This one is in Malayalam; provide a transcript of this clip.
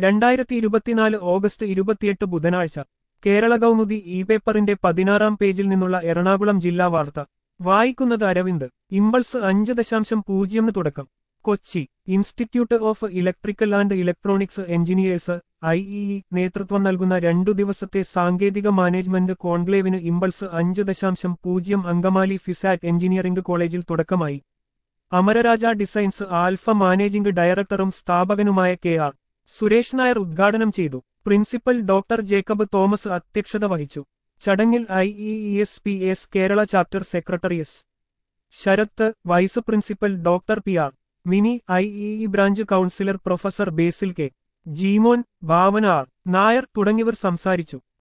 രണ്ടായിരത്തി ഇരുപത്തിനാല് ഓഗസ്റ്റ് ഇരുപത്തിയെട്ട് ബുധനാഴ്ച കേരള കൗമുദി ഇ പേപ്പറിന്റെ പതിനാറാം പേജിൽ നിന്നുള്ള എറണാകുളം ജില്ലാ വാർത്ത വായിക്കുന്നത് അരവിന്ദ് ഇമ്പൾസ് അഞ്ച് ദശാംശം പൂജ്യംന് തുടക്കം Kochi institute of electrical and electronics engineers IEE നേതൃത്വം നൽകുന്ന രണ്ടു ദിവസത്തെ സാങ്കേതിക മാനേജ്മെന്റ് കോൺക്ലേവിന് ഇമ്പൾസ് അഞ്ച് ദശാംശം പൂജ്യം അങ്കമാലി ഫിസാറ്റ് എഞ്ചിനീയറിംഗ് കോളേജിൽ തുടക്കമായി അമരരാജ ഡിസൈൻസ് ആൽഫ മാനേജിംഗ് ഡയറക്ടറും സ്ഥാപകനുമായ കെ ആർ സുരേഷ് നായർ ഉദ്ഘാടനം ചെയ്തു പ്രിൻസിപ്പൽ ഡോക്ടർ ജേക്കബ് തോമസ് അധ്യക്ഷത വഹിച്ചു ചടങ്ങിൽ IEES P S Kerala chapter secretary S Sarath vice principal doctor P R Mini IEE branch councillor professor Basil K Jeemon Bhavana R Nair തുടങ്ങിയവർ സംസാരിച്ചു